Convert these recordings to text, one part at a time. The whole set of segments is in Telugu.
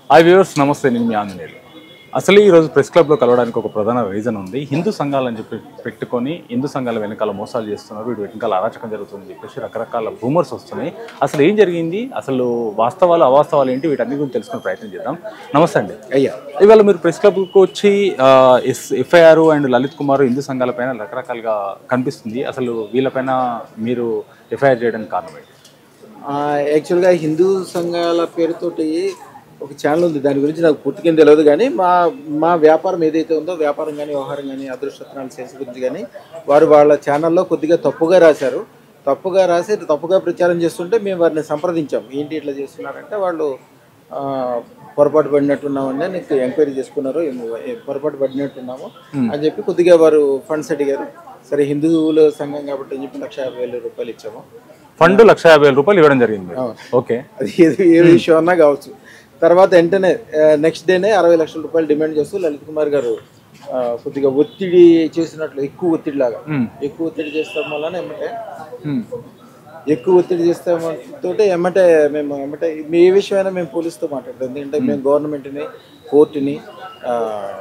హాయ్ వ్యూవర్స్ నమస్తే నేను మీ ఆంజనేయులు అసలు ఈరోజు ప్రెస్ క్లబ్లో కలవడానికి ఒక ప్రధాన రీజన్ ఉంది హిందూ సంఘాలని చెప్పి పెట్టుకొని హిందూ సంఘాల వెనకాల మోసాలు చేస్తున్నారు వీటి వెనకాల అరాచకం జరుగుతుందని చెప్పేసి రకరకాల రూమర్స్ వస్తున్నాయి అసలు ఏం జరిగింది అసలు వాస్తవాలు అవాస్తవాలు ఏంటి వీటన్ని గురించి తెలుసుకునే ప్రయత్నం చేద్దాం నమస్తే అండి అయ్యా ఇవాళ మీరు ప్రెస్ క్లబ్కి వచ్చి ఆ, yes FIR and Lalit Kumar Hindu సంఘాలపైన రకరకాలుగా కనిపిస్తుంది అసలు వీళ్ళపైన మీరు ఎఫ్ఐఆర్ చేయడానికి కారణం ఏంటి ఆ, యాక్చువల్గా హిందూ సంఘాల పేరుతోటి ఒక ఛానల్ ఉంది దాని గురించి నాకు పూర్తిగా ఏం తెలియదు కానీ మా మా వ్యాపారం ఏదైతే ఉందో వ్యాపారం కానీ వ్యవహారం కానీ అదృష్టత్నాల సేల్స్ గురించి కానీ వారు వాళ్ళ ఛానల్లో కొద్దిగా తప్పుగా రాశారు తప్పుగా రాసి తప్పుగా ప్రచారం చేస్తుంటే మేము వారిని సంప్రదించాం ఏంటి ఇట్లా చేస్తున్నారంటే వాళ్ళు ఆ, పొరపాటు పడినట్టున్నామండి నీకు ఎంక్వైరీ చేసుకున్నారు ఏమో, ఏ, పొరపాటు పడినట్టున్నాము అని చెప్పి కొద్దిగా వారు ఫండ్స్ అడిగారు సరే హిందువుల సంఘం కాబట్టి అని చెప్పి లక్ష యాభై వేల రూపాయలు ఇచ్చాము ఫండ్ లక్ష యాభై వేల రూపాయలు ఇవ్వడం జరిగింది మీరు. అవును. ఓకే అది ఏది ఏ విషయం అన్నా కావచ్చు తర్వాత వెంటనే నెక్స్ట్ డేనే అరవై లక్షల రూపాయలు డిమాండ్ చేస్తూ లలిత్ కుమార్ గారు ఆ, కొద్దిగా ఒత్తిడి చేసినట్లు ఎక్కువ ఒత్తిడి లాగా మ్మ్. ఎక్కువ ఒత్తిడి చేస్తాం వలన ఎమ్మటే మ్మ్. ఎక్కువ ఒత్తిడి చేస్తాం తోటే ఎమ్మటే మేము ఎమ్మటే మీ ఏ విషయమైనా మేము పోలీసుతో మాట్లాడతాం ఎందుకంటే మేము గవర్నమెంట్ని కోర్టుని ఆ,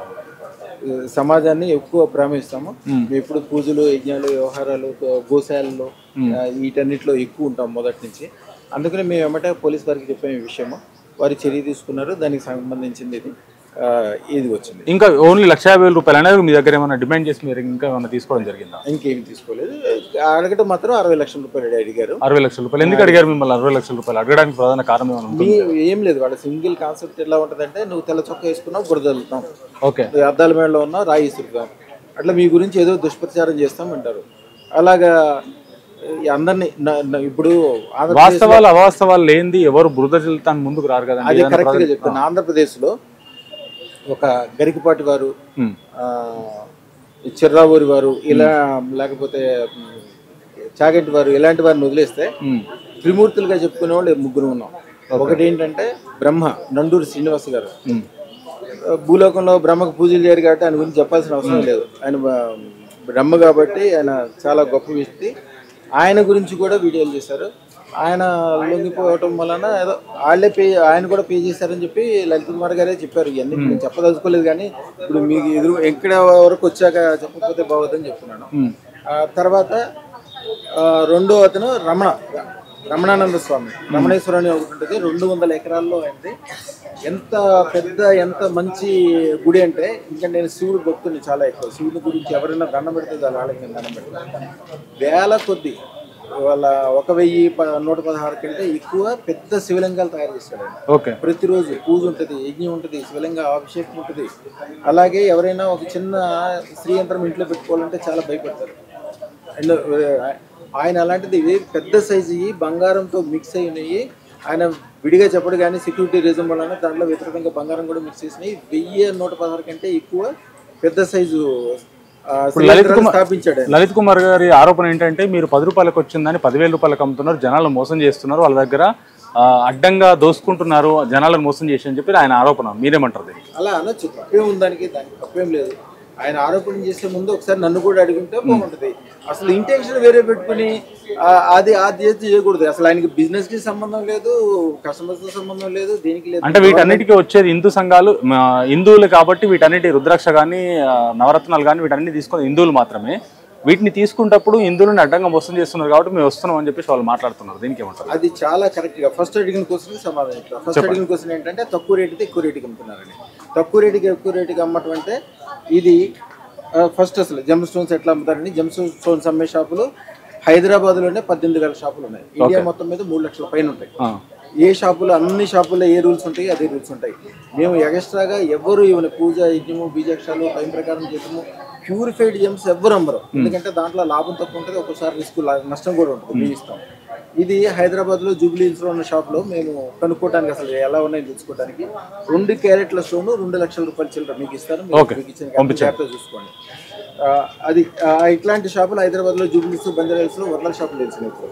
సమాజాన్ని ఎక్కువ ప్రేమిస్తాము మేము ఎప్పుడు పూజలు యజ్ఞాలు వ్యవహారాలు గోశాలలో ఆ, వీటన్నిటిలో ఎక్కువ ఉంటాం మొదటి నుంచి అందుకని మేము ఎమ్మటే పోలీస్ వారికి చెప్పాము ఈ విషయము వారు చర్య తీసుకున్నారు దానికి సంబంధించింది ఇది ఆ, ఇది వచ్చింది ఇంకా ఓన్లీ లక్ష యాభై వేల రూపాయలు అనేది మీ దగ్గర ఏమైనా డిమాండ్ చేసి మీరు ఇంకా ఏమైనా తీసుకోవడం జరిగిందా ఇంకేమి తీసుకోలేదు అడగటం మాత్రం అరవై లక్షల రూపాయలు అడిగారు అరవై లక్షల రూపాయలు ఎందుకు అడిగారు మిమ్మల్ని అరవై లక్షల రూపాయలు అడగడానికి ప్రధాన కారణం ఏమైనా మీ ఉంటుంది ఏం లేదు వాళ్ళ సింగిల్ కాన్సెప్ట్ ఎలా ఉంటుందంటే నువ్వు తెల్ల చొక్కా వేసుకున్నావు బురదలుతాం ఓకే అద్దాల మేడలో ఉన్నావు రాయి ఇసురుతాం అట్లా మీ గురించి ఏదో దుష్ప్రచారం చేస్తాం అంటారు అలాగా ఈ అందరినీ న- న- ఇప్పుడు ఆంధ్రప్రదేశ్ వాస్తవాలు అవాస్తవాలు లేనిది ఎవరు బురద జిల్తాన్ని ముందుకు రారు కదండి అదే ఏదైనా కరెక్ట్గా చెప్తాను ఆంధ్రప్రదేశ్లో ఒక గరికపాటి వారు ఉమ్, ఆ, ఈ చిర్రావూరి వారు ఇలా లేకపోతే మ్, చాగంటి వారు ఇలాంటి వారిని వదిలేస్తే ఉమ్, త్రిమూర్తులుగా చెప్పుకునే వాళ్ళు ముగ్గురు ఉన్నాం ఒకటి ఏంటంటే బ్రహ్మ నండూరి శ్రీనివాస్ గారు ఉమ్, భూలోకంలో బ్రహ్మకు పూజలు చేయరు కాబట్టి ఆయన గురించి చెప్పాల్సిన అవసరం లేదు ఆయన బ- బ్రహ్మ కాబట్టి ఆయన చాలా గొప్ప వ్యక్తి ఆయన గురించి కూడా వీడియోలు చేశారు ఆయన లొంగిపోవటం వలన ఏదో వాళ్ళే పే ఆయన కూడా పే చేశారని చెప్పి లలిత్ కుమార్ గారే చెప్పారు ఇవన్నీ నేను చెప్పదలుచుకోలేదు కానీ ఇప్పుడు మీకు ఎదురు ఎక్కడ వరకు వచ్చాక చెప్పకపోతే బాగోదని చెప్తున్నాను ఉమ్, ఆ తర్వాత ఆ, రెండో అతను రమణ రమణానంద స్వామి రమణేశ్వరం అని ఒకటి ఉంటుంది రెండు వందల ఎకరాల్లో అయింది ఎంత పెద్ద ఎంత మంచి గుడి అంటే ఇంకా నేను శివుడు భక్తుని చాలా ఎక్కువ శివుడి గురించి ఎవరైనా దండం పెడితే చాలా వాళ్ళకి నేను దండం పెడతాను వేల కొద్ది వాళ్ళ ఒక వెయ్యి ప- నూట పదహారు కంటే ఎక్కువ పెద్ద శివలింగాలు తయారు చేస్తాడు ఆయన ఓకే ప్రతిరోజు పూజ ఉంటుంది యజ్ఞం ఉంటుంది శివలింగ అభిషేకం ఉంటుంది అలాగే ఎవరైనా ఒక చిన్న స్త్రీ యంత్రం ఇంట్లో పెట్టుకోవాలంటే చాలా భయపడతారు అండ్ ఆయన అలాంటిది ఇవి పెద్ద సైజు ఇవి బంగారంతో మిక్స్ అయి ఉన్నాయి ఆయన విడిగా చెప్పడు కానీ సెక్యూరిటీ రీజన్ వలన దాంట్లో వ్యతిరేకంగా బంగారం కూడా మిక్స్ చేసినాయి వెయ్యి నూట పదహారు కంటే ఎక్కువ పెద్ద సైజు ఆ, శివలింగాలు స్థాపించాడు ఆయన. లలిత్ కుమార్ గారి ఆరోపణ ఏంటంటే మీరు పది రూపాయలకు వచ్చిందని పదివేల రూపాయలకు అమ్ముతున్నారు జనాలను మోసం చేస్తున్నారు వాళ్ళ దగ్గర ఆ, అడ్డంగా దోసుకుంటున్నారు జనాలను మోసం చేసి అని చెప్పి ఆయన ఆరోపణ మీరేమంటారు దీనికి అలా అనొచ్చు తప్పేం ఉందానికి దానికి తప్పేం లేదు ఆయన ఆరోపణ చేసే ముందు ఒకసారి నన్ను కూడా అడుగుంటే బాగుంటుంది అసలు ఇంటెన్షన్ వేరే పెట్టుకుని ఆ, అది అది చేసి చేయకూడదు అసలు ఆయనకి బిజినెస్ కి సంబంధం లేదు కస్టమర్స్ తో సంబంధం లేదు దేనికి లేదు అంటే వీటన్నిటికీ వచ్చేది హిందూ సంఘాలు మా హిందువులు కాబట్టి వీటన్నిటి రుద్రాక్ష కానీ నవరత్నాలు కానీ వీటన్ని తీసుకుని హిందువులు మాత్రమే వీటిని తీసుకున్నప్పుడు హిందువులను అడ్డంగా మోసం చేస్తున్నారు కాబట్టి మేము వస్తున్నాం అని చెప్పేసి వాళ్ళు మాట్లాడుతున్నారు దీనికి ఏమంటారు అది చాలా కరెక్ట్ గా ఫస్ట్ అడిగిన క్వశ్చన్ సమాధానం ఇట్లా ఫస్ట్ అడిగిన క్వశ్చన్ ఏంటంటే తక్కువ రేటుకి ఎక్కువ రేటుకి అమ్ముతున్నారని తక్కువ రేటుకి ఎక్కువ రేటుకి అమ్మటం అంటే ఇది ఫస్ట్ అసలు జమ్ స్టోన్స్ ఎట్లా అమ్ముతారని జమ్ స్టోన్స్ అమ్మే షాపులు హైదరాబాద్ లోనే పద్దెనిమిది వేల షాపులు ఉన్నాయి ఇండియా మొత్తం మీద మూడు లక్షల పైన ఉంటాయి ఆ, ఏ షాపులో అన్ని షాపుల్లో ఏ రూల్స్ ఉంటాయి అదే రూల్స్ ఉంటాయి మేము ఎక్స్ట్రాగా ఎవరు ఇవన్న పూజ యజ్ఞము బీజాక్షాలు టైం ప్రకారం చేసాము ప్యూరిఫైడ్ జెమ్స్ ఎవ్వరు అమ్మరు ఎందుకంటే దాంట్లో లాభం తక్కువ ఉంటుంది ఒక్కోసారి రిస్క్ నష్టం కూడా ఉంటుంది మేము ఇస్తాం ఇది హైదరాబాద్లో జూబ్లీహిల్స్లో ఉన్న షాప్లో మేము కనుక్కోవడానికి అసలు ఎలా ఉన్నాయో తెలుసుకోవడానికి రెండు క్యారెట్ల స్టోన్ రెండు లక్షల రూపాయలు చిల్లర మీకు ఇస్తాను మీరు Okay. మీకు ఇచ్చిన జాగ్రత్తగా చూసుకోండి ఆ, అది ఆ, ఇట్లాంటి షాపులు హైదరాబాద్లో జూబ్లీహిల్స్ బంజారాహిల్స్లో వరల షాపులు తెలిసినాయి ఇప్పుడు.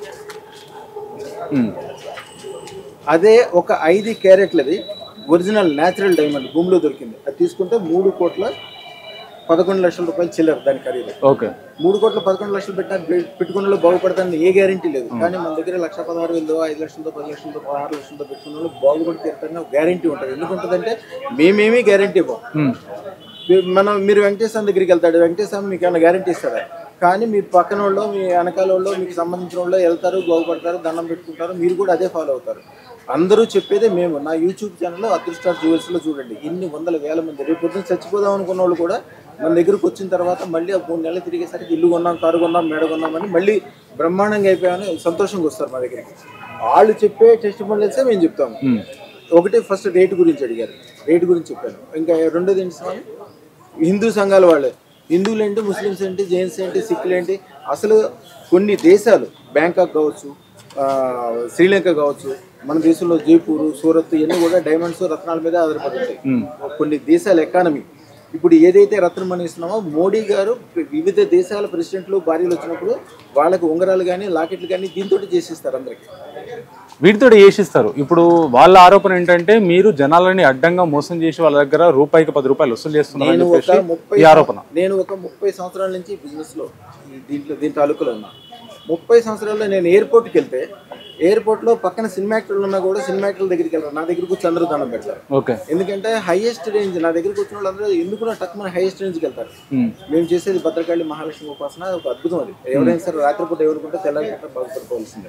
ఉమ్, అదే ఒక ఐదు క్యారెట్లది ఒరిజినల్ న్యాచురల్ డైమండ్ భూమిలో దొరికింది అది తీసుకుంటే మూడు కోట్ల పదకొండు లక్షల రూపాయలు చిల్లర దాని ఖరీదు ఓకే మూడు కోట్ల పదకొండు లక్షలు పెట్టిన పెట్టుకున్న వాళ్ళు బాగుపడతానని ఏ గ్యారంటీ లేదు కానీ మన దగ్గర లక్ష పదహారు వేలు ఐదు లక్షలతో పది లక్షలతో పదహారు లక్షలతో పెట్టుకున్న వాళ్ళు బాగుపడి తీరుతారని ఒక గ్యారంటీ ఉంటుంది ఎందుకు ఉంటుందంటే మేమేమీ గ్యారంటీ ఇవ్వం ఉమ్. మీ- మనం మీరు వెంకటేశ్వర దగ్గరికి వెళ్తాడు వెంకటేశ్వర మీకు ఏమైనా గ్యారంటీ ఇస్తాడా కానీ మీ పక్కన వాళ్ళు మీ వెనకాల వాళ్ళు మీకు సంబంధించిన వాళ్ళు వెళ్తారు బాగుపడతారు దండం పెట్టుకుంటారు మీరు కూడా అదే ఫాలో అవుతారు అందరూ చెప్పేదే మేము నా యూట్యూబ్ ఛానల్లో అదృష్టార్ జ్యువెల్స్లో చూడండి ఇన్ని వందల వేల మంది రేపు పొద్దున్న చచ్చిపోదాం అనుకున్న వాళ్ళు కూడా మన దగ్గరకు వచ్చిన తర్వాత మళ్ళీ ఆ మూడు నెలలు తిరిగేసరికి ఇల్లు కొన్నాం కారు కొన్నాం మేడ కొన్నామని మళ్ళీ బ్రహ్మాండంగా అయిపోయామని సంతోషంగా వస్తారు మా దగ్గరికి వాళ్ళు చెప్పే టెస్ట్ మోడల్సే మేము చెప్తాము ఉమ్. ఒకటి ఫస్ట్ రేటు గురించి అడిగారు రేటు గురించి చెప్పాను ఇంకా రెండోది ఏంటి స్వామి హిందూ సంఘాల వాళ్ళే హిందువులు ఏంటి ముస్లిమ్స్ ఏంటి జైన్స్ ఏంటి సిక్కులు ఏంటి అసలు కొన్ని దేశాలు బ్యాంకాక్ కావచ్చు ఆ, శ్రీలంక కావచ్చు మన దేశంలో జైపూర్ సూరత్ ఇవన్నీ కూడా డైమండ్స్ రత్నాల మీద ఆధారపడి ఉంటాయి ఉమ్. కొన్ని దేశాల ఎకానమీ ఇప్పుడు ఏదైతే రత్నం అని ఇస్తున్నామో మోడీ గారు వివిధ దేశాల ప్రెసిడెంట్లు భార్యలు వచ్చినప్పుడు వాళ్ళకి ఉంగరాలు కానీ లాకెట్లు కానీ దీంతో చేసిస్తారు అందరికి వీటితో చేసిస్తారు ఇప్పుడు వాళ్ళ ఆరోపణ ఏంటంటే మీరు జనాలని అడ్డంగా మోసం చేసి వాళ్ళ దగ్గర రూపాయికి పది రూపాయలు వసూలు చేస్తున్నారు అని నేను ఒక చెప్పేసి ముప్పై ఈ ఆరోపణ నేను ఒక ముప్పై సంవత్సరాల నుంచి బిజినెస్ లో ఈ దీంట్లో దీని తాలూకులో ఉన్నా ముప్పై సంవత్సరాల్లో నేను ఎయిర్పోర్ట్కి వెళ్తే ఎయిర్పోర్ట్ లో పక్కన సినిమా యాక్టర్లు ఉన్నా కూడా సినిమా యాక్టర్ల దగ్గరికి వెళ్ళరు నా దగ్గరకు వచ్చి అందరూ దండం పెడతారు ఓకే ఎందుకంటే హైయెస్ట్ రేంజ్ నా దగ్గరకు వచ్చిన వాళ్ళందరూ ఎందుకు నా టక్ మన హైయెస్ట్ రేంజ్కి వెళ్తారు ఉమ్. మేము చేసేది భద్రకాళి మహాలక్ష్మి ఉపాసన ఒక అద్భుతం అది ఎవరైనా సరే రాత్రిపూట ఎవరుకుంటే తెల్లారిపూట బాగుపడిపోవాల్సిందే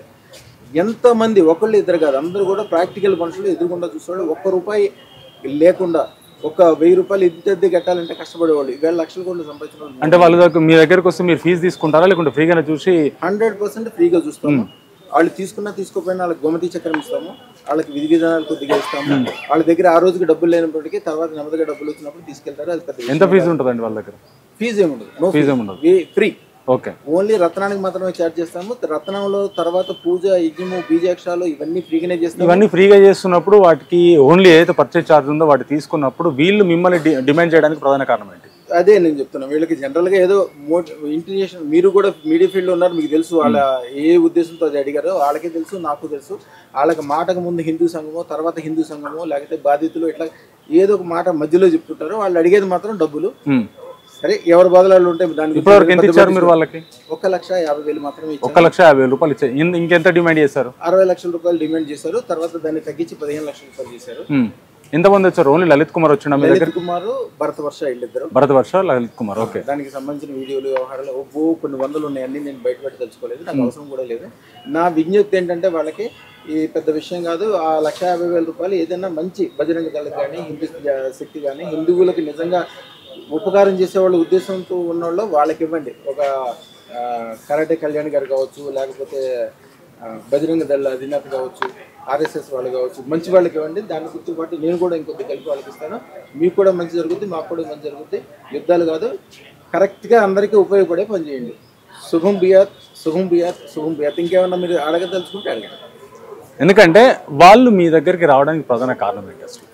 ఎంతమంది ఒకళ్ళు ఇద్దరు కాదు అందరూ కూడా ప్రాక్టికల్ మనుషులు ఎదురుకుండా చూసేవాళ్ళు ఒక్క రూపాయి లేకుండా ఒక వెయ్యి రూపాయలు ఇంటి కట్టాలంటే కష్టపడేవాళ్ళు ఈవేళ లక్షల కోట్లు సంపాదించిన వాళ్ళు అంటే వాళ్ళ దగ్గర మీ దగ్గరకు వస్తే మీరు ఫీజు తీసుకుంటారా లేకుంటే ఫ్రీగానే చూసి హండ్రెడ్ పర్సెంట్ ఫ్రీగా చూస్తాము వాళ్ళు తీసుకున్నా తీసుకోపోయినా వాళ్ళకి గోమతి చక్రం ఇస్తాము వాళ్ళకి విధి విధానాలు కొద్దిగా ఇస్తాము వాళ్ళ దగ్గర ఆ రోజుకి డబ్బులు లేనప్పటికీ తర్వాత నెమ్మదిగా డబ్బులు వచ్చినప్పుడు తీసుకెళ్తారు అది పెద్ద ఎంత ఫీజు ఉంటుందండి వాళ్ళ దగ్గర ఫీజు ఏముండదు నో ఫీజు ఏముండదు ఫ్రీ ఓకే ఓన్లీ రత్నానికి మాత్రమే ఛార్జ్ చేస్తాము రత్నంలో తర్వాత పూజ యజ్ఞము బీజాక్షరాలు ఇవన్నీ ఫ్రీగానే చేస్తాము ఇవన్నీ ఫ్రీగా చేస్తున్నప్పుడు వాటికి ఓన్లీ ఏదైతే పర్చేజ్ ఛార్జ్ ఉందో వాటి తీసుకున్నప్పుడు వీళ్ళు మిమ్మల్ని డి- డిమాండ్ చేయడానికి ప్రధాన కారణం ఏంటి అదే నేను చెప్తున్నా వీళ్ళకి జనరల్ గా ఏదో ఇంటర్నేషన్ మీరు కూడా మీడియా ఫీల్డ్ లో ఉన్నారు మీకు తెలుసు వాళ్ళ ఏ ఉద్దేశంతో అది అడిగారో వాళ్ళకే తెలుసు నాకు తెలుసు వాళ్ళకి మాటకు ముందు హిందూ సంఘమో తర్వాత హిందూ సంఘమో లేకపోతే బాధితులు ఇట్లా ఏదో ఒక మాట మధ్యలో చెప్తుంటారు వాళ్ళు అడిగేది మాత్రం డబ్బులు ఉమ్. సరే ఎవరి బాధలు ఉంటే దాని గురించి ఇప్పటివరకు ఎంత ఇచ్చారు మీరు వాళ్ళకి ఒక లక్ష యాభై వేలు మాత్రమే ఇచ్చారు ఒక లక్ష యాభై వేలు రూపాయలు ఇచ్చారు ఇన్- ఇంకెంత డిమాండ్ చేశారు అరవై లక్షల రూపాయలు డిమాండ్ చేశారు తర్వాత దాన్ని తగ్గించి పదిహేను లక్షల రూపాయలు చేశారు ఉమ్. ఎంతమంది వచ్చారు ఓన్లీ లలిత్ కుమార్ వచ్చిన మీ దగ్గర లలిత్ కుమార్ భరత వర్ష వీళ్ళిద్దరు భరత్ వర్ష లలిత్ కుమార్ ఓకే దానికి సంబంధించిన వీడియోలు వ్యవహారాలు ఓ కొన్ని వందలు ఉన్నాయి అన్ని నేను బయట పెట్టి తెలుసుకోలేదు నాకు అవసరం కూడా లేదు నా విజ్ఞప్తి ఏంటంటే వాళ్ళకి ఈ పెద్ద విషయం కాదు ఆ లక్ష యాభై వేల రూపాయలు ఏదైనా మంచి బజరంగ దళకు కానీ హిందూ జా- శక్తి కానీ హిందువులకు నిజంగా ఉపకారం చేసే వాళ్ళ ఉద్దేశంతో ఉన్నోళ్ళు వాళ్ళకి ఇవ్వండి ఒక ఆ, కరాటే కళ్యాణ్ గారు కావచ్చు లేకపోతే ఆ, బజరంగ దళ అధినేత కావచ్చు ఆర్ఎస్ఎస్ వాళ్ళు కావచ్చు మంచి వాళ్ళకి ఇవ్వండి దాని గుర్తు పాటు నేను కూడా ఇంకొద్ది కలిపి వాళ్ళకి ఇస్తాను మీకు కూడా మంచి జరుగుతుంది మాకు కూడా మంచి జరుగుతుంది యుద్ధాలు కాదు కరెక్ట్గా అందరికీ ఉపయోగపడే పని చేయండి శుభం బియాత్ శుభం బియాత్ శుభం బియాత్ ఇంకేమన్నా మీరు అడగదలుచుకుంటే అడగండి ఎందుకంటే వాళ్ళు మీ దగ్గరికి రావడానికి ప్రధాన కారణం ఏంటి అసలు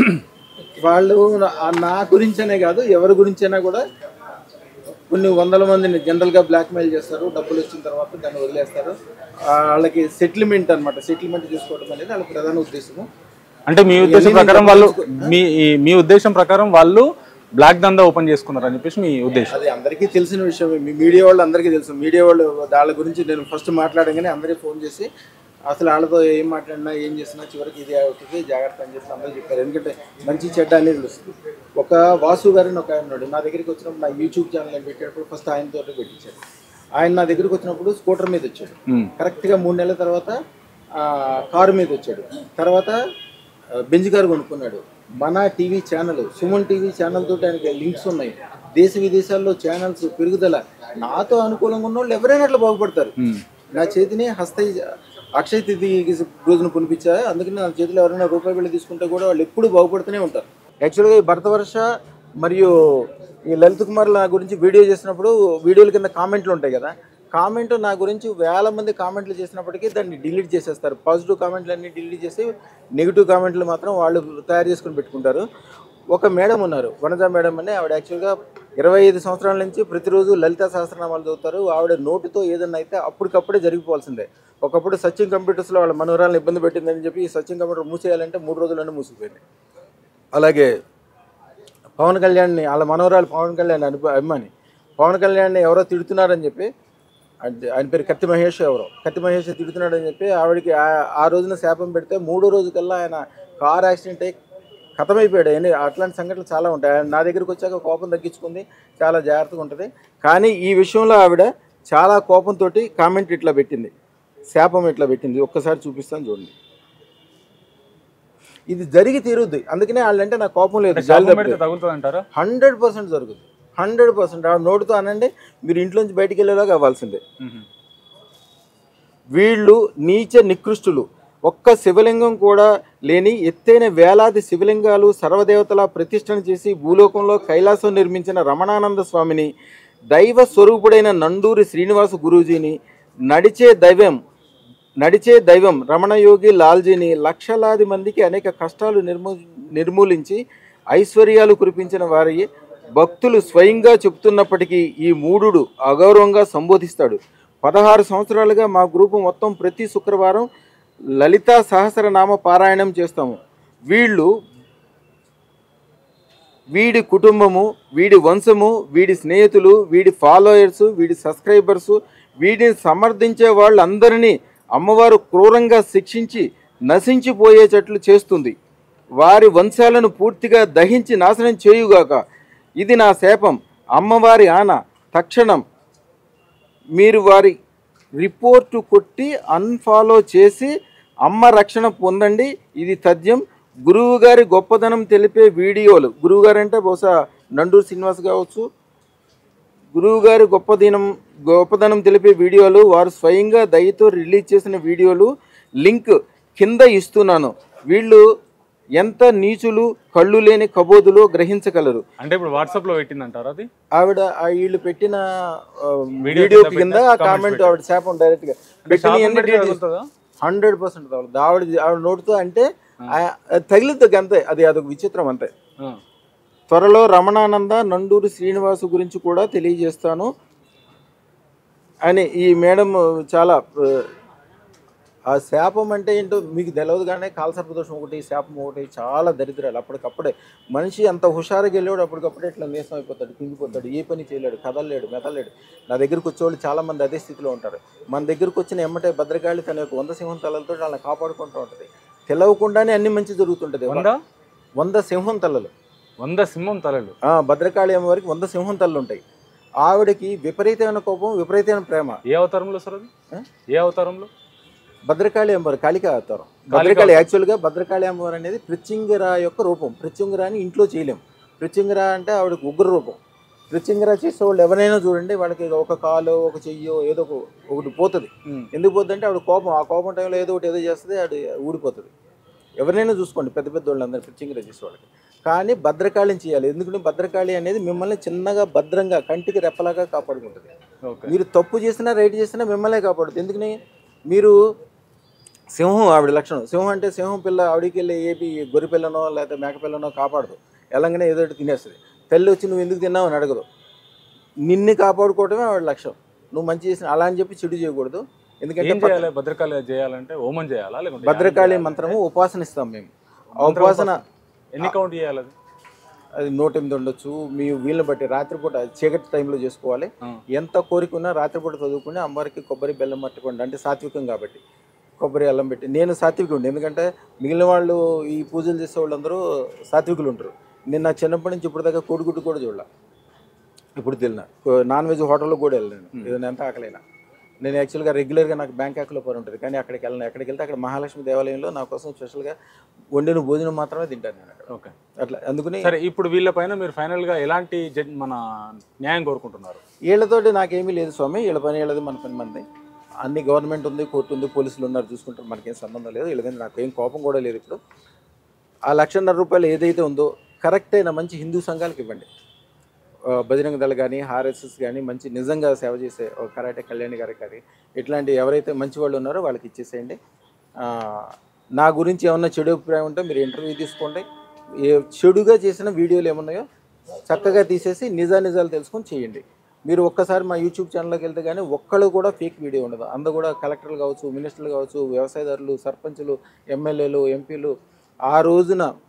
వాళ్ళు నా- నా గురించనే కాదు ఎవరి గురించైనా కూడా కొన్ని వందల మందిని జనరల్గా బ్లాక్మెయిల్ చేస్తారు డబ్బులు వచ్చిన తర్వాత దాన్ని వదిలేస్తారు ఆ, వాళ్ళకి సెటిల్మెంట్ అన్నమాట సెటిల్మెంట్ చేసుకోవడం అనేది వాళ్ళ ప్రధాన ఉద్దేశము అంటే మీ ఉద్దేశం ప్రకారం వాళ్ళు మీ మీ ఉద్దేశం ప్రకారం వాళ్ళు బ్లాక్ దందా ఓపెన్ చేసుకున్నారు అని చెప్పేసి మీ ఉద్దేశం అది అందరికీ తెలిసిన విషయమే మీ మీడియా వాళ్ళు అందరికీ తెలుసు మీడియా వాళ్ళు వాళ్ళ గురించి నేను ఫస్ట్ మాట్లాడగానే అందరికీ ఫోన్ చేసి అసలు వాళ్ళతో ఏం మాట్లాడినా ఏం చేసినా చివరికి ఇది అవుతుంది జాగ్రత్త అని చెప్పి అందరూ చెప్పారు ఎందుకంటే మంచి చెడ్డ అనేది తెలుస్తుంది ఒక వాసు గారిని ఒక ఆయన ఉన్నాడు నా దగ్గరికి వచ్చినప్పుడు నా యూట్యూబ్ ఛానల్ నేను పెట్టేటప్పుడు ఫస్ట్ ఆయనతో పెట్టించాడు ఆయన నా దగ్గరికి వచ్చినప్పుడు స్కూటర్ మీద వచ్చాడు ఉమ్. కరెక్ట్గా మూడు నెలల తర్వాత ఆ, కారు మీద వచ్చాడు తర్వాత ఆ, బెంజ్ కారు కొనుక్కున్నాడు మన TV channel Suman TV channel తోటి ఆయనకి లింక్స్ ఉన్నాయి దేశ విదేశాల్లో ఛానల్స్ పెరుగుదల నాతో అనుకూలంగా ఉన్న వాళ్ళు ఎవరైనా అట్లా బాగుపడతారు ఉమ్. నా చేతిని హస్త అక్షయ తిథి రోజున కొనిపించా అందుకని నా చేతిలో ఎవరైనా రూపాయి బిళ్ళ తీసుకుంటే కూడా వాళ్ళు ఎప్పుడు బాగుపడుతూనే ఉంటారు యాక్చువల్గా ఈ భరత వర్ష మరియు ఈ లలిత్ కుమార్ నా గురించి వీడియో చేసినప్పుడు వీడియోల కింద కామెంట్లు ఉంటాయి కదా కామెంట్ నా గురించి వేల మంది కామెంట్లు చేసినప్పటికీ దాన్ని డిలీట్ చేసేస్తారు పాజిటివ్ కామెంట్లు అన్ని డిలీట్ చేసి నెగిటివ్ కామెంట్లు మాత్రం వాళ్ళు తయారు చేసుకుని పెట్టుకుంటారు ఒక మేడం ఉన్నారు వనజ మేడం అని ఆవిడ యాక్చువల్గా ఇరవై ఐదు సంవత్సరాల నుంచి ప్రతిరోజు లలిత సహస్రనామాలు చదువుతారు ఆవిడ నోటితో ఏదన్నా అయితే అప్పటికప్పుడే జరిగిపోవాల్సిందే ఒకప్పుడు సచిన్ కంప్యూటర్స్లో వాళ్ళ మనోరాలను ఇబ్బంది పెట్టిందని చెప్పి ఈ సచిన్ కంప్యూటర్ మూసేయాలంటే మూడు రోజుల్లోనే మూసిపోయింది అలాగే పవన్ కళ్యాణ్ని వాళ్ళ మనవరాలు పవన్ కళ్యాణ్ అను అభిమాని పవన్ కళ్యాణ్ని ఎవరో తిడుతున్నారని చెప్పి అంటే ఆయన పేరు కత్తి మహేష్ ఎవరో కత్తి మహేష్ తిడుతున్నాడని చెప్పి ఆవిడకి ఆ- ఆ రోజున శాపం పెడితే మూడో రోజు కల్లా ఆయన కార్ యాక్సిడెంట్ అయ్యి ఖతమైపోయాడు అని అట్లాంటి సంఘటనలు చాలా ఉంటాయి ఆయన నా దగ్గరికి వచ్చాక కోపం తగ్గించుకుంది చాలా జాగ్రత్తగా ఉంటుంది కానీ ఈ విషయంలో ఆవిడ చాలా కోపంతో కామెంట్ ఇట్లా పెట్టింది శాపం ఇట్లా పెట్టింది ఒక్కసారి చూపిస్తాను చూడండి ఇది జరిగి తీరుద్ది అందుకనే వాళ్ళంటే నాకు కోపం లేదు జాలి శాపం పెడితే తగులుతుంది అంటారా హండ్రెడ్ పర్సెంట్ జరుగుతుంది హండ్రెడ్ పర్సెంట్ ఆ నోటితో అనండి మీరు ఇంట్లోంచి బయటికి వెళ్ళేలాగా అవ్వాల్సిందే వీళ్ళు నీచ నికృష్టులు ఒక్క శివలింగం కూడా లేని ఎత్తైన వేలాది శివలింగాలు సర్వదేవతల ప్రతిష్టన చేసి భూలోకంలో కైలాసం నిర్మించిన రమణానంద స్వామిని దైవ స్వరూపుడైన నండూరి శ్రీనివాస గురూజీని నడిచే దైవం నడిచే దైవం రమణయోగి లాల్జీని లక్షలాది మందికి అనేక కష్టాలు నిర్మూ నిర్మూలించి ఐశ్వర్యాలు కురిపించిన వారి భక్తులు స్వయంగా చెప్తున్నప్పటికీ ఈ మూఢుడు అగౌరవంగా సంబోధిస్తాడు పదహారు సంవత్సరాలుగా మా గ్రూపు మొత్తం ప్రతి శుక్రవారం లలితా సహస్రనామ పారాయణం చేస్తాము వీళ్ళు వీడి కుటుంబము వీడి వంశము వీడి స్నేహితులు వీడి ఫాలోయర్స్ వీడి సబ్స్క్రైబర్స్ వీడిని సమర్థించే వాళ్ళందరినీ అమ్మవారు క్రూరంగా శిక్షించి నశించిపోయేటట్లు చేస్తుంది వారి వంశాలను పూర్తిగా దహించి నాశనం చేయుగాక ఇది నా శాపం అమ్మవారి ఆన తక్షణం మీరు వారి రిపోర్టు కొట్టి అన్ఫాలో చేసి అమ్మ రక్షణ పొందండి ఇది తథ్యం గురువు గారి గొప్పదనం తెలిపే వీడియోలు గురువు గారు అంటే బహుశా నండూరు శ్రీనివాస్ కావచ్చు గురువు గారి గొప్పదినం గొప్పదనం తెలిపే వీడియోలు వారు స్వయంగా దయతో రిలీజ్ చేసిన వీడియోలు లింక్ కింద ఇస్తున్నాను వీళ్ళు ఎంత నీచులు కళ్ళు లేని కబోదులు గ్రహించగలరు అంటే ఇప్పుడు వాట్సాప్ లో పెట్టిందంటారా అది ఆవిడ ఆ వీళ్ళు పెట్టిన ఆ, వీడియో వీడియో కింద కింద పెట్టిన ఆ కామెంట్ comments ఆవిడ శాపం డైరెక్ట్ గా అంటే శాపం పెట్టిన పెడితే తగులుతుందా? హండ్రెడ్ పర్సెంట్ తగలదు ఆవిడ ఆవిడ నోటితో అంటే ఆ- అది తగిలిద్ది అంతే అది అదొక విచిత్రం అంతే ఆ. త్వరలో రమణానంద నండూరి శ్రీనివాసు గురించి కూడా తెలియజేస్తాను అని ఈ మేడం చాలా ఆ, ఆ శాపం అంటే ఏంటో మీకు తెలియదు కానీ కాలసర్పదోషం ఒకటి శాపం ఒకటి చాలా దరిద్రాలు అప్పటికప్పుడే మనిషి అంత హుషారుగా వెళ్ళాడు అప్పటికప్పుడే ఇట్లా నీసం అయిపోతాడు కుంగిపోతాడు ఏ పని చేయలేడు కదలలేడు మెదలలేడు నా దగ్గరికి వచ్చేవాళ్ళు చాలా మంది అదే స్థితిలో ఉంటారు మన దగ్గరికి వచ్చిన ఎమ్మటే భద్రకాళి తన యొక్క వంద సింహం తలలతో వాళ్ళని కాపాడుకుంటూ ఉంటుంది తెలవకుండానే అన్ని మంచి జరుగుతుంటుంది వంద వంద సింహం తలలు వంద సింహం తలలు ఆ, భద్రకాళి అమ్మవారికి వంద సింహం తలలు ఉంటాయి ఆవిడకి విపరీతమైన కోపం విపరీతమైన ప్రేమ ఏ అవతారంలో సార్ అది ఆ? ఏ అవతారంలో భద్రకాళి అమ్మవారు కాళిక అవతారం భద్రకాళి యాక్చువల్గా భద్రకాళి అమ్మవారు అనేది పృచ్చింగిర యొక్క రూపం పృచ్చింగిరాని ఇంట్లో చేయలేం పృచ్చింగిర అంటే ఆవిడకి ఉగ్ర రూపం పృచ్చింగిర చేసే వాళ్ళు ఎవరైనా చూడండి వాళ్ళకి ఒక కాలు ఒక చెయ్యో ఏదో ఒక ఒకటి పోతుంది ఉమ్. ఎందుకు పోతుంది అంటే ఆవిడ కోపం ఆ కోపం టైంలో ఏదో ఒకటి ఏదో చేస్తుంది అది ఊడిపోతుంది ఎవరినైనా చూసుకోండి పెద్ద పెద్ద వాళ్ళందరూ పృచ్చింగిర చేసే వాళ్ళకి కానీ భద్రకాళిని చేయాలి ఎందుకంటే భద్రకాళి అనేది మిమ్మల్ని చిన్నగా భద్రంగా కంటికి రెప్పలాగా కాపాడుకుంటుంది ఓకే మీరు తప్పు చేసినా రైట్ చేసినా మిమ్మల్నే కాపాడుతుంది ఎందుకని మీరు సింహం ఆవిడ లక్షణం సింహం అంటే సింహం పిల్ల ఆవిడకి వెళ్ళి ఏపీ గొర్రె పిల్లనో లేకపోతే మేక పిల్లనో కాపాడదు ఎలాగనే ఏదో ఒకటి తినేస్తుంది తల్లి వచ్చి నువ్వు ఎందుకు తిన్నావు అని అడగదు నిన్ను కాపాడుకోవడమే ఆవిడ లక్ష్యం నువ్వు మంచి చేసిన అలా అని చెప్పి చెడు చేయకూడదు ఎందుకంటే ఏం చేయాలి భద్రకాళి చేయాలంటే హోమం చేయాలా లేకుంటే భద్రకాళి మంత్రము ఉపాసన ఇస్తాం మేము ఆ ఉపాసన ఎన్ని కౌంట్ చేయాలి అది అది నూట ఎనిమిది ఉండొచ్చు మీ వీళ్ళని బట్టి రాత్రిపూట చీకటి టైంలో చేసుకోవాలి ఆ. ఎంత కోరిక ఉన్నా రాత్రిపూట చదువుకుని అమ్మవారికి కొబ్బరి బెల్లం పట్టుకోండి అంటే సాత్వికం కాబట్టి కొబ్బరి అల్లం పెట్టి నేను సాత్వికుడు ఎందుకంటే మిగిలిన వాళ్ళు ఈ పూజలు చేసే వాళ్ళందరూ సాత్వికులు ఉంటారు నేను నా చిన్నప్పటి నుంచి ఇప్పుడు దాకా కోడిగుడ్డు కూడా చూడాల ఇప్పుడు తిన్నా నాన్ వెజ్ హోటల్లో కూడా వెళ్ళాను ఏదైనా ఎంత ఆకలైనా నేను యాక్చువల్గా రెగ్యులర్గా నాకు బ్యాంకాక్లో పని ఉంటుంది కానీ అక్కడికి వెళ్ళను ఎక్కడికి వెళ్తే అక్కడ మహాలక్ష్మి దేవాలయంలో నా కోసం స్పెషల్గా వండిన భోజనం మాత్రమే తింటాను నేను అక్కడ ఓకే అట్లా అందుకని సరే ఇప్పుడు వీళ్ళపైన మీరు ఫైనల్ గా ఎలాంటి జడ్ మన న్యాయం కోరుకుంటున్నారు వీళ్ళతోటి నాకేమీ లేదు స్వామి వీళ్ళ పని వీళ్ళది మన పని మంది అన్ని గవర్నమెంట్ ఉంది కోర్టు ఉంది పోలీసులు ఉన్నారు చూసుకుంటారు మనకేం సంబంధం లేదు వీళ్ళ మీద నాకు ఏం కోపం కూడా లేదు ఇప్పుడు ఆ లక్షన్నర రూపాయలు ఏదైతే ఉందో కరెక్ట్ అయిన మంచి హిందూ సంఘాలకు ఇవ్వండి ఆ, బజరంగ దళ కానీ ఆర్ఎస్ఎస్ కానీ మంచి నిజంగా సేవ చేసే ఒక కరాటే కళ్యాణి గారి కానీ ఇట్లాంటి ఎవరైతే మంచి వాళ్ళు ఉన్నారో వాళ్ళకి ఇచ్చేసేయండి ఆ, నా గురించి ఏమన్నా చెడు అభిప్రాయం ఉంటే మీరు ఇంటర్వ్యూ తీసుకోండి ఏ చెడుగా చేసిన వీడియోలు ఏమున్నాయో చక్కగా తీసేసి నిజానిజాలు తెలుసుకొని చేయండి మీరు ఒక్కసారి మా యూట్యూబ్ ఛానల్లోకి వెళ్తే కానీ ఒక్కళ్ళు కూడా ఫేక్ వీడియో ఉండదు అందరూ కూడా కలెక్టర్లు కావచ్చు మినిస్టర్లు కావచ్చు వ్యవసాయదారులు సర్పంచులు ఎమ్మెల్యేలు ఎంపీలు ఆ రోజున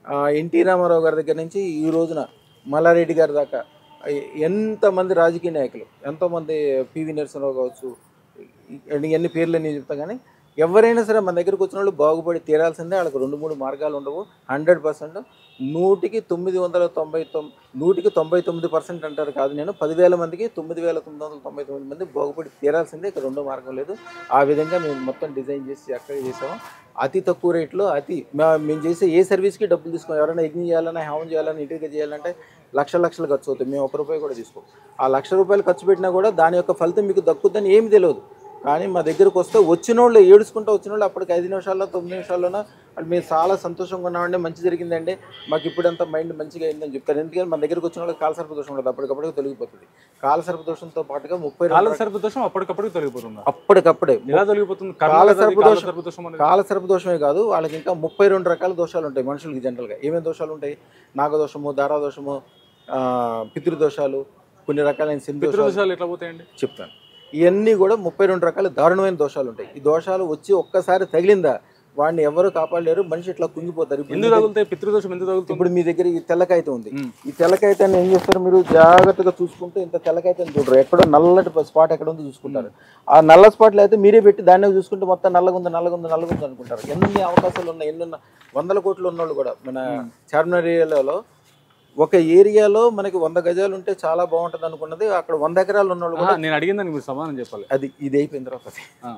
ఆ, ఎన్టీ రామారావు గారి దగ్గర నుంచి ఈ రోజున మల్లారెడ్డి గారి దాకా ఎ- ఎంతమంది రాజకీయ నాయకులు ఎంతోమంది పివి నరసింహరావు కావచ్చు ఎన్ని- ఎన్ని పేర్లు నేను చెప్తా కానీ ఎవరైనా సరే మన దగ్గరకు వచ్చిన వాళ్ళు బాగుపడి తీరాల్సిందే వాళ్ళకి రెండు మూడు మార్గాలు ఉండవు హండ్రెడ్ పర్సెంట్ నూటికి తొమ్మిది వందల తొంభై తొమ్మిది నూటికి తొంభై తొమ్మిది పర్సెంట్ అంటారు కాదు నేను పదివేల మందికి తొమ్మిది వేల తొమ్మిది వందల తొంభై తొమ్మిది మంది బాగుపడి తీరాల్సిందే ఇక రెండో మార్గం లేదు ఆ విధంగా మేము మొత్తం డిజైన్ చేసి చక్కగా చేసాము అతి తక్కువ రేట్లో అతి మా- మేము చేసే ఏ సర్వీస్కి డబ్బులు తీసుకోం ఎవరైనా యజ్ఞం చేయాలన్నా హోమం చేయాలన్నా ఇంటికి చేయాలంటే లక్ష లక్షలు ఖర్చు అవుతుంది మేము ఒక రూపాయి కూడా తీసుకోం ఆ లక్ష రూపాయలు ఖర్చు పెట్టినా కూడా దాని యొక్క ఫలితం మీకు దక్కుద్దని ఏమి తెలియదు కానీ మా దగ్గరకు వస్తే వచ్చిన వాళ్ళు ఏడుచుకుంటూ వచ్చిన వాళ్ళు అప్పటికి ఐదు నిమిషాల్లో తొమ్మిది నిమిషాల్లోన వాళ్ళు మేము చాలా సంతోషంగా ఉన్నామండి మంచి జరిగిందండి మాకు ఇప్పుడంతా మైండ్ మంచిగా అయిందని చెప్తారు ఎందుకంటే మన దగ్గరకు వచ్చిన వాళ్ళకి కాలసర్ప దోషం ఉండదు అప్పటికప్పుడు తొలగిపోతుంది కాలసర్ప దోషంతో పాటుగా ముప్పై రెండు కాల సర్పదోషం అప్పటికప్పటికి తొలగిపోతుందా అప్పటికప్పుడే ఎలా తొలగిపోతుంది కాల కర్మ కదా అది, సర్పదోషం. కాల సర్పదోషం అనేది. కాలసర్ప దోషమే కాదు వాళ్ళకి ఇంకా ముప్పై రెండు రకాల దోషాలు ఉంటాయి మనుషులకి జనరల్గా ఏమేమి దోషాలు ఉంటాయి నాగదోషము దారాదోషము ఆ, పితృదోషాలు కొన్ని రకాలైన శని దోషాలు పితృదోషాలు ఎట్లా పోతాయండి చెప్తాను ఇవన్నీ కూడా ముప్పై రెండు రకాల దారుణమైన దోషాలు ఉంటాయి ఈ దోషాలు వచ్చి ఒక్కసారి తగిలిందా వాడిని ఎవరు కాపాడలేరు మనిషి ఇట్లా కుంగిపోతారు ఇప్పుడు ఎందుకు తగులుతాయి పితృదోషం ఎందుకు తగులుతుంది ఇప్పుడు మీ దగ్గర ఈ తెల్ల కాగితం ఉంది ఉమ్. ఈ తెల్ల కాగితాన్ని ఏం చేస్తారు మీరు జాగ్రత్తగా చూసుకుంటే ఇంత తెల్ల కాగితాన్ని చూడరు ఎక్కడో నల్లటి స్పాట్ ఎక్కడ ఉందో చూసుకుంటారు ఆ నల్ల స్పాట్లు అయితే మీరే పెట్టి దాన్ని చూసుకుంటే మొత్తం నల్లగా ఉంది నల్లగా ఉంది నల్లగా ఉంది అనుకుంటారు ఎన్ని అవకాశాలు ఉన్నాయి ఎన్ని ఉన్న- వందల కోట్లు ఉన్నోళ్ళు కూడా మన చార్మినార్ ఏరియాలో ఒక ఏరియాలో మనకి వంద గజాలు ఉంటే చాలా బాగుంటుంది అనుకున్నది అక్కడ వంద ఎకరాలు ఉన్నోళ్ళు ఆ, కూడా నేను అడిగిందని మీరు సమాధానం చెప్పాలి అది ఇది అయిపోయిన తర్వాత ఆ.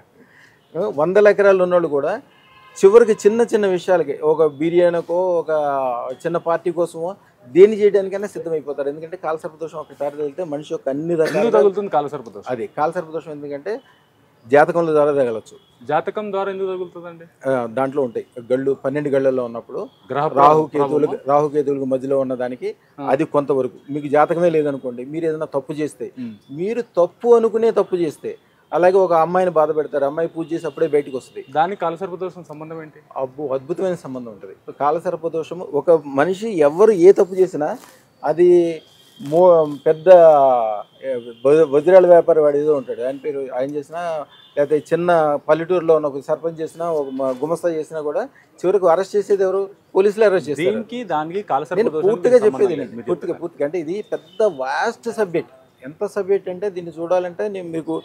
వందల ఎకరాలు ఉన్నోళ్ళు కూడా చివరికి చిన్న చిన్న విషయాలకి ఒక బిర్యానీకో ఒక చిన్న పార్టీ కోసమో దేని చేయడానికైనా సిద్ధమైపోతారు ఎందుకంటే కాలసర్పదోషం ఒక తారి తగిలితే మనిషి యొక్క అన్ని ఎందుకు రకాల తగులుతుంది కాల సర్పదోషం అది కాలసర్పదోషం ఎందుకంటే జాతకంలో ద్వారా తగలచ్చు జాతకం ద్వారా ఎందుకు తగులుతుందండి ఆ, దాంట్లో ఉంటాయి గళ్ళు పన్నెండు గళ్ళల్లో ఉన్నప్పుడు గ్రహ రాహుకేతువులకు రాహుకేతువులకు మధ్యలో ఉన్న దానికి ఆ. అది కొంతవరకు మీకు జాతకమే లేదనుకోండి మీరు ఏదైనా తప్పు చేస్తే ఉమ్. మీరు తప్పు అనుకునే తప్పు చేస్తే అలాగే ఒక అమ్మాయిని బాధ పెడతారు అమ్మాయి పూజ చేసి అప్పుడే బయటకు వస్తుంది దానికి కాల సర్పదోషం సంబంధం ఏంటి అబ్బో అద్భుతమైన సంబంధం ఉంటుంది కాలసర్ప దోషము ఒక మనిషి ఎవరు ఏ తప్పు చేసినా అది మో పెద్ద ఏ, వజ్ర- వజ్రాల వ్యాపారి వాడు ఏదో ఉంటాడు ఆయన పేరు ఆయన చేసినా లేకపోతే చిన్న పల్లెటూరులో ఉన్న ఒక సర్పంచ్ చేసినా ఒక మ- గుమస్తా చేసినా కూడా చివరికి అరెస్ట్ చేసేది ఎవరు పోలీసులు అరెస్ట్ చేస్తారు దీనికి దానికి కాల నేను సర్పదోషం పూర్తిగా చెప్పేది నేను పూర్తిగా పూర్తిగా అంటే ఇది పెద్ద వాస్ట్ సబ్జెక్ట్ ఎంత సబ్జెక్ట్ అంటే దీన్ని చూడాలంటే నేను మీకు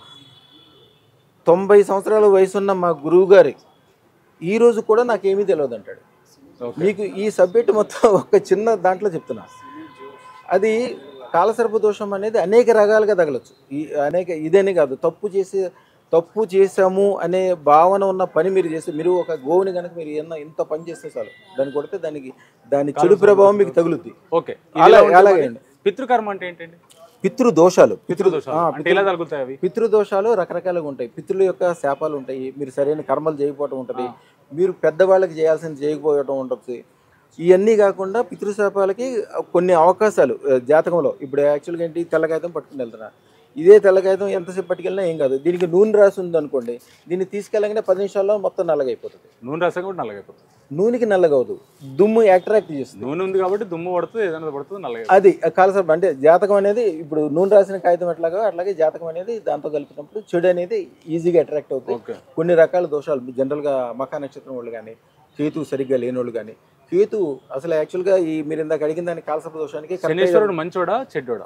తొంభై సంవత్సరాల వయసున్న మా గురువు గారి ఈ రోజు కూడా నాకేమీ తెలియదు అంటాడు మీకు ఈ సబ్జెక్ట్ మొత్తం ఒక చిన్న దాంట్లో చెప్తున్నా అది కాలసర్ప దోషం అనేది అనేక రకాలుగా తగలచ్చు ఈ అనేక ఇదేనే కాదు తప్పు చేసి తప్పు చేశాము అనే భావన ఉన్న పని మీరు చేస్తే మీరు ఒక గోవుని కనుక మీరు ఏమన్నా ఇంత పని చేస్తే చాలు దాన్ని కొడితే దానికి దాని చెడు ప్రభావం మీకు తగులుద్ది ఓకే అలా- అలాగే అండి. పితృకర్మ అంటే ఏంటండి పితృ దోషాలు పితృదోషాలు ఆ, అంటే ఎలా తగులుతాయి అవి పితృదోషాలు రకరకాలుగా ఉంటాయి పితృల యొక్క శాపాలు ఉంటాయి మీరు సరైన కర్మలు చేయకపోవటం ఉంటుంది మీరు పెద్దవాళ్ళకి చేయాల్సింది చేయకపోవటం ఉంటుంది ఇవన్నీ కాకుండా పితృశాపాలకి కొన్ని అవకాశాలు ఆ, జాతకంలో ఇప్పుడు యాక్చువల్గా ఏంటి తెల్లకాగితం పట్టుకుని వెళ్తున్నా ఇదే తెల్లకాగితం ఎంతసేపు పట్టుకెళ్ళినా ఏం కాదు దీనికి నూనె రాసి ఉంది అనుకోండి దీన్ని తీసుకెళ్ళగానే పది నిమిషాల్లో మొత్తం నల్లగైపోతుంది నూనె రసం కూడా నల్లగైపోతుంది నూనెకి నల్లగవదు దుమ్ము అట్రాక్ట్ చేస్తుంది నూనె ఉంది కాబట్టి దుమ్ము పడుతుంది ఏదైనా పడుతుంది నల్లగా అది కాలసర్ప అంటే జాతకం అనేది ఇప్పుడు నూనె రాసిన కాగితం ఎట్లాగో అట్లాగే జాతకం అనేది దాంతో కలిపినప్పుడు చెడు అనేది ఈజీగా అట్రాక్ట్ అవుతుంది ఓకే కొన్ని రకాల దోషాలు జనరల్గా మకా నక్షత్రం వాళ్ళు కానీ కేతు సరిగ్గా లేని వాళ్ళు కానీ కేతు అసలు యాక్చువల్గా ఈ మీరు ఇందాక అడిగిన దాని కాలసర్ప దోషానికి correct గా శనీశ్వరుడు మంచోడా చెడ్డోడా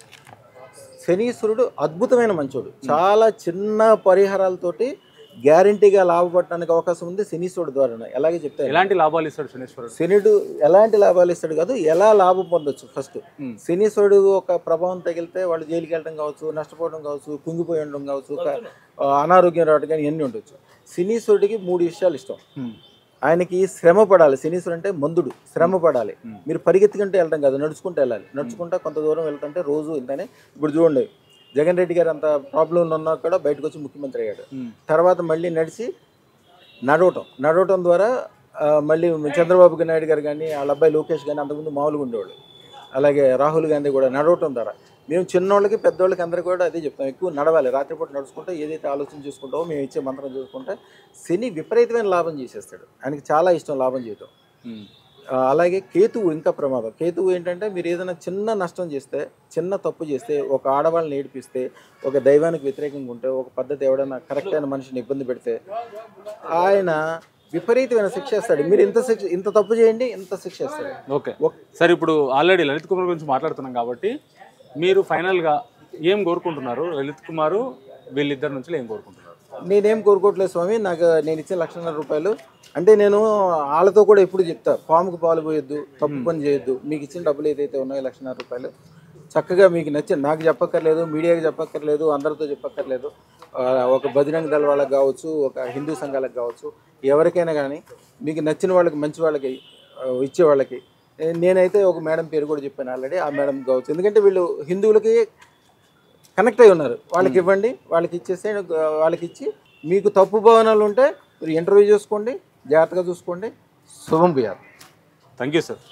శనీశ్వరుడు అద్భుతమైన మంచోడు చాలా చిన్న పరిహారాలతోటి గ్యారంటీగా లాభపడటానికి అవకాశం ఉంది శనీశ్వరుడు ద్వారా ఎలాగే చెప్తాను ఎలాంటి లాభాలు ఇస్తాడు శనీశ్వరుడు శనిడు ఎలాంటి లాభాలు ఇస్తాడు కాదు ఎలా లాభం పొందొచ్చు ఫస్ట్ ఉమ్. శనీశ్వరుడు ఒక ప్రభావం తగిలితే వాళ్ళు జైలుకి వెళ్ళడం కావచ్చు నష్టపోవడం కావచ్చు కుంగిపోయి ఉండడం కావచ్చు ఒక, ఆ, అనారోగ్యం రావడం కానీ ఇవన్నీ ఉండొచ్చు శనీశ్వరుడికి మూడు విషయాలు ఇష్టం ఉమ్. ఆయనకి శ్రమ పడాలి శనీశ్వరుడు అంటే మందుడు శ్రమ పడాలి Hmm. మీరు పరిగెత్తుకుంటూ వెళ్ళడం కాదు నడుచుకుంటూ వెళ్ళాలి నడుచుకుంటా కొంత దూరం వెళ్తుంటే రోజు ఇంతనే ఇప్పుడు చూడండి జగన్ రెడ్డి గారు అంత ప్రాబ్లం ఉన్నా కూడా బయటకు వచ్చి ముఖ్యమంత్రి అయ్యాడు ఉమ్. తర్వాత మళ్ళీ నడిచి నడవటం నడవటం ద్వారా ఆ, మళ్ళీ చంద్రబాబు నాయుడు గారు కానీ వాళ్ళ అబ్బాయి లోకేష్ కానీ అంతకుముందు మామూలుగా ఉండేవాళ్ళు అలాగే రాహుల్ గాంధీ కూడా నడవటం ద్వారా మేము చిన్నోళ్ళకి పెద్దోళ్ళకి అందరికీ కూడా అదే చెప్తాం ఎక్కువ నడవాలి రాత్రిపూట నడుచుకుంటే ఏదైతే ఆలోచన చేసుకుంటామో మేము ఇచ్చే మంత్రం చూసుకుంటే శని విపరీతమైన లాభం చేసేస్తాడు ఆయనకి చాలా ఇష్టం లాభం చేయటం ఉమ్. ఆ, అలాగే కేతువు ఇంకా ప్రమాదం కేతువు ఏంటంటే మీరు ఏదైనా చిన్న నష్టం చేస్తే చిన్న తప్పు చేస్తే ఒక ఆడవాళ్ళని ఏడిపిస్తే ఒక దైవానికి వ్యతిరేకంగా ఉంటే ఒక పద్ధతి ఎవడైనా కరెక్ట్ అయిన మనిషిని ఇబ్బంది పెడితే ఆయన విపరీతమైన శిక్ష వేస్తాడు మీరు ఇంత శిక్ష ఇంత తప్పు చేయండి ఇంత శిక్ష వేస్తాడు ఓకే సరే ఇప్పుడు ఆల్రెడీ లలిత్ కుమార్ గురించి మాట్లాడుతున్నాం కాబట్టి మీరు ఫైనల్గా ఏం కోరుకుంటున్నారు లలిత్ కుమారు వీళ్ళిద్దరి నుంచి ఏం కోరుకుంటున్నారు నేనేం కోరుకోవట్లేదు స్వామి నాకు నేను ఇచ్చిన లక్షన్నర రూపాయలు అంటే నేను వాళ్ళతో కూడా ఎప్పుడు చెప్తా పాముకు పాలు పోయొద్దు తప్పు పని చేయొద్దు మీకు ఇచ్చిన డబ్బులు ఏదైతే ఉన్నాయో లక్షన్నర రూపాయలు చక్కగా మీకు నచ్చిన నాకు చెప్పక్కర్లేదు మీడియాకి చెప్పక్కర్లేదు అందరితో చెప్పక్కర్లేదు ఆ, ఒక బజరంగ దళ వాళ్ళకి కావచ్చు ఒక హిందూ సంఘాలకు కావచ్చు ఎవరికైనా కానీ మీకు నచ్చిన వాళ్ళకి మంచి వాళ్ళకి ఆ, ఇచ్చే వాళ్ళకి ఏ- నేనైతే ఒక మేడం పేరు కూడా చెప్పాను ఆల్రెడీ ఆ మేడం కావచ్చు ఎందుకంటే వీళ్ళు హిందువులకి కనెక్ట్ అయి ఉన్నారు వాళ్ళకి ఇవ్వండి వాళ్ళకి ఇచ్చేస్తే వాళ్ళకి ఇచ్చి మీకు తప్పు భావనలు ఉంటే మీరు ఇంటర్వ్యూ చేసుకోండి జాగ్రత్తగా చూసుకోండి శుభం భూయాలు థ్యాంక్ యూ సార్